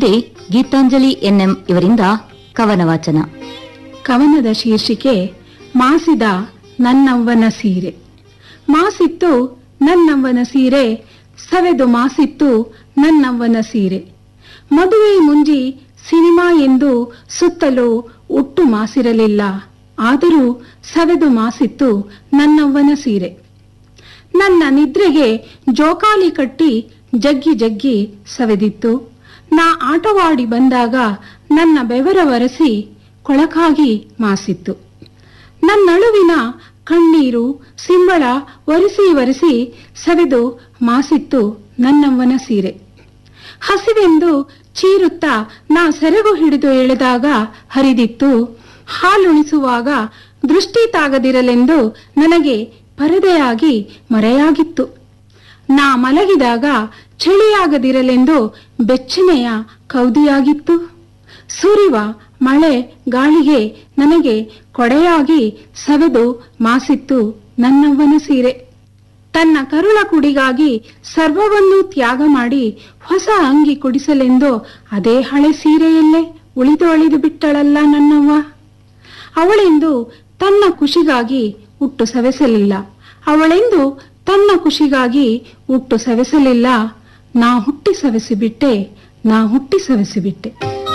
ಮುಂದೆ ಗೀತಾಂಜಲಿ ಎನ್ಎಂ ಇವರಿಂದ ಕವನ ವಾಚನ ಕವನದ ಶೀರ್ಷಿಕೆ ಮಾಸಿದ ನನ್ನವ್ವನ ಸೀರೆ ಮಾಸಿತ್ತು ನನ್ನವ್ವನ ಸೀರೆ ಸವೆದು ಮಾಸಿತ್ತು ನನ್ನವ್ವನ ಸೀರೆ ಮದುವೆ ಮುಂಜಿ ಸಿನಿಮಾ ಎಂದು ಸುತ್ತಲೂ ಒಟ್ಟು ಮಾಸಿರಲಿಲ್ಲ ಆದರೂ ಸವೆದು ಮಾಸಿತ್ತು ನನ್ನವ್ವನ ಸೀರೆ ನನ್ನ ನಿದ್ರೆಗೆ ಜೋಕಾಲಿ ಕಟ್ಟಿ ಜಗ್ಗಿ ಜಗ್ಗಿ ಸವೆದಿತ್ತು ನಾ ಆಟವಾಡಿ ಬಂದಾಗ ನನ್ನ ಬೆವರ ಒರೆಸಿ ಕೊಳಕಾಗಿ ಮಾಸಿತ್ತು ನನ್ನಳುವಿನ ಕಣ್ಣೀರು ಸಿಂಬಳ ಒರೆಸಿ ಒರೆಸಿ ಸವೆದು ಮಾಸಿತ್ತು ನನ್ನವ್ವನ ಸೀರೆ ಹಸಿವೆಂದು ಚೀರುತ್ತಾ ನಾ ಸೆರಗು ಹಿಡಿದು ಎಳೆದಾಗ ಹರಿದಿತ್ತು ಹಾಲುಣಿಸುವಾಗ ದೃಷ್ಟಿ ತಾಗದಿರಲೆಂದು ನನಗೆ ಪರದೆಯಾಗಿ ಮರೆಯಾಗಿತ್ತು ನಾ ಮಲಗಿದಾಗ ಚಳಿಯಾಗದಿರಲೆಂದು ಬೆಚ್ಚನೆಯ ಕೌದಿಯಾಗಿತ್ತು ಸುರಿವ ಮಳೆ ಗಾಳಿಗೆ ನನಗೆ ಕೊಡೆಯಾಗಿ ಸವೆದು ಮಾಸಿತ್ತು ನನ್ನವ್ವನ ಸೀರೆ ತನ್ನ ಕರುಳ ಕುಡಿಗಾಗಿ ಸರ್ವವನ್ನೂ ತ್ಯಾಗ ಮಾಡಿ ಹೊಸ ಅಂಗಿ ಕುಡಿಸಲೆಂದು ಅದೇ ಹಳೆ ಸೀರೆಯಲ್ಲೇ ಉಳಿದು ಅಳಿದು ಬಿಟ್ಟಳಲ್ಲ ನನ್ನವ್ವ ಅವಳೆಂದು ತನ್ನ ಖುಷಿಗಾಗಿ ಹುಟ್ಟು ಸವೆಸಲಿಲ್ಲ ಅವಳೆಂದು ತನ್ನ ಖುಷಿಗಾಗಿ ಹುಟ್ಟು ಸವೆಸಲಿಲ್ಲ ನಾ ಹುಟ್ಟಿ ಸವೆಸಿಬಿಟ್ಟೆ ನಾ ಹುಟ್ಟಿ ಸವೆಸಿಬಿಟ್ಟೆ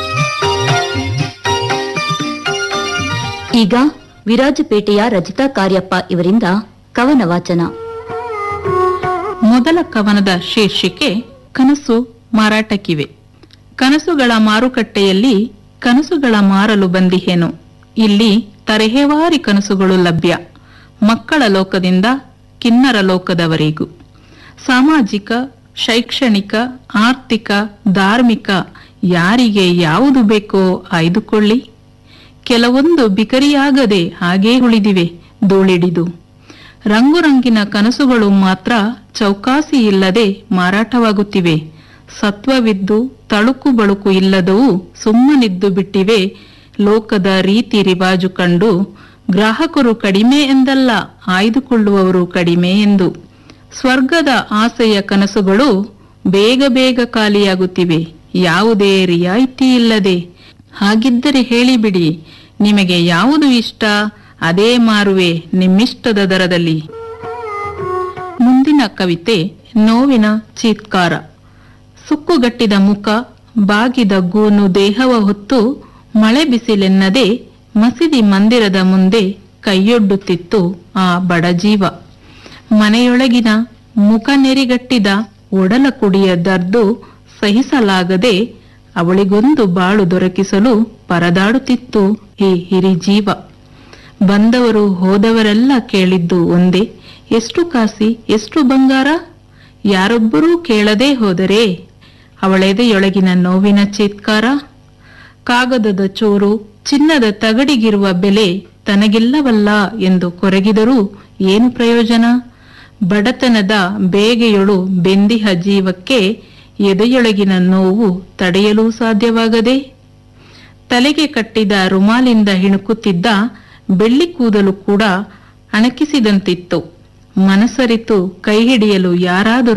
ಈಗ ವಿರಾಜಪೇಟೆಯ ರಜಿತಾ ಕಾರ್ಯಪ್ಪ ಇವರಿಂದ ಕವನ ವಾಚನ ಮೊದಲ ಕವನದ ಶೀರ್ಷಿಕೆ ಕನಸು ಮಾರಾಟಕ್ಕಿವೆ ಕನಸುಗಳ ಮಾರುಕಟ್ಟೆಯಲ್ಲಿ ಕನಸುಗಳ ಮಾರಲು ಬಂದಿಹೇನು ಇಲ್ಲಿ ತರಹೇವಾರಿ ಕನಸುಗಳು ಲಭ್ಯ ಮಕ್ಕಳ ಲೋಕದಿಂದ ಕಿನ್ನರ ಲೋಕದವರೆಗೂ ಸಾಮಾಜಿಕ ಶೈಕ್ಷಣಿಕ ಆರ್ಥಿಕ ಧಾರ್ಮಿಕ ಯಾರಿಗೆ ಯಾವುದು ಬೇಕೋ ಆಯ್ದುಕೊಳ್ಳಿ ಕೆಲವೊಂದು ಬಿಕರಿಯಾಗದೆ ಹಾಗೇ ಉಳಿದಿವೆ ಧೂಳಿಡಿದು ರಂಗುರಂಗಿನ ಕನಸುಗಳು ಮಾತ್ರ ಚೌಕಾಸಿ ಇಲ್ಲದೆ ಮಾರಾಟವಾಗುತ್ತಿವೆ ಸತ್ವವಿದ್ದು ತಳುಕು ಬಳುಕು ಇಲ್ಲದವು ಸುಮ್ಮನಿದ್ದು ಬಿಟ್ಟಿವೆ ಲೋಕದ ರೀತಿ ರಿವಾಜು ಕಂಡು ಗ್ರಾಹಕರು ಕಡಿಮೆ ಎಂದಲ್ಲ ಆಯ್ದುಕೊಳ್ಳುವವರು ಕಡಿಮೆ ಎಂದು ಸ್ವರ್ಗದ ಆಸೆಯ ಕನಸುಗಳು ಬೇಗ ಬೇಗ ಖಾಲಿಯಾಗುತ್ತಿವೆ ಯಾವುದೇ ರಿಯಾಯಿತಿ ಇಲ್ಲದೆ ಹಾಗಿದ್ದರೆ ಹೇಳಿಬಿಡಿ ನಿಮಗೆ ಯಾವುದು ಇಷ್ಟ ಅದೇ ಮಾರುವೆ ನಿಮ್ಮಿಷ್ಟದ ದರದಲ್ಲಿ ಮುಂದಿನ ಕವಿತೆ ನೋವಿನ ಚೀತ್ಕಾರ ಸುಕ್ಕುಗಟ್ಟಿದ ಮುಖ ಬಾಗಿದ ಗೂನು ದೇಹವ ಹೊತ್ತು ಮಳೆ ಬಿಸಿಲೆನ್ನದೆ ಮಸೀದಿ ಮಂದಿರದ ಮುಂದೆ ಕೈಯೊಡ್ಡುತ್ತಿತ್ತು ಆ ಬಡಜೀವ ಮನೆಯೊಳಗಿನ ಮುಖ ನೆರಿಗಟ್ಟಿದ ಒಡಲ ಕುಡಿಯ ದರ್ದು ಸಹಿಸಲಾಗದೆ ಅವಳಿಗೊಂದು ಬಾಳು ದೊರಕಿಸಲು ಪರದಾಡುತ್ತಿತ್ತು ಈ ಹಿರಿಜೀವ ಬಂದವರು ಹೋದವರೆಲ್ಲ ಕೇಳಿದ್ದು ಒಂದೇ ಎಷ್ಟು ಕಾಸಿ ಎಷ್ಟು ಬಂಗಾರ ಯಾರೊಬ್ಬರೂ ಕೇಳದೇ ಹೋದರೆ ಅವಳೆದೆಯೊಳಗಿನ ನೋವಿನ ಚೀತ್ಕಾರ ಕಾಗದದ ಚೂರು ಚಿನ್ನದ ತಗಡಿಗಿರುವ ಬೆಲೆ ತನಗಿಲ್ಲವಲ್ಲ ಎಂದು ಕೊರಗಿದರೂ ಏನು ಪ್ರಯೋಜನ ಬಡತನದ ಬೇಗೆಯೊಳು ಬೆಂದಿಹ ಜೀವಕ್ಕೆ ಎದೆಯೊಳಗಿನ ನೋವು ತಡೆಯಲು ಸಾಧ್ಯವಾಗದೆ ತಲೆಗೆ ಕಟ್ಟಿದ ರುಮಾಲಿಂದ ಹಿಣುಕುತ್ತಿದ್ದ ಬೆಳ್ಳಿ ಕೂದಲು ಕೂಡ ಅಣಕಿಸಿದಂತಿತ್ತು ಮನಸರಿತು ಕೈ ಹಿಡಿಯಲು ಯಾರಾದರೂ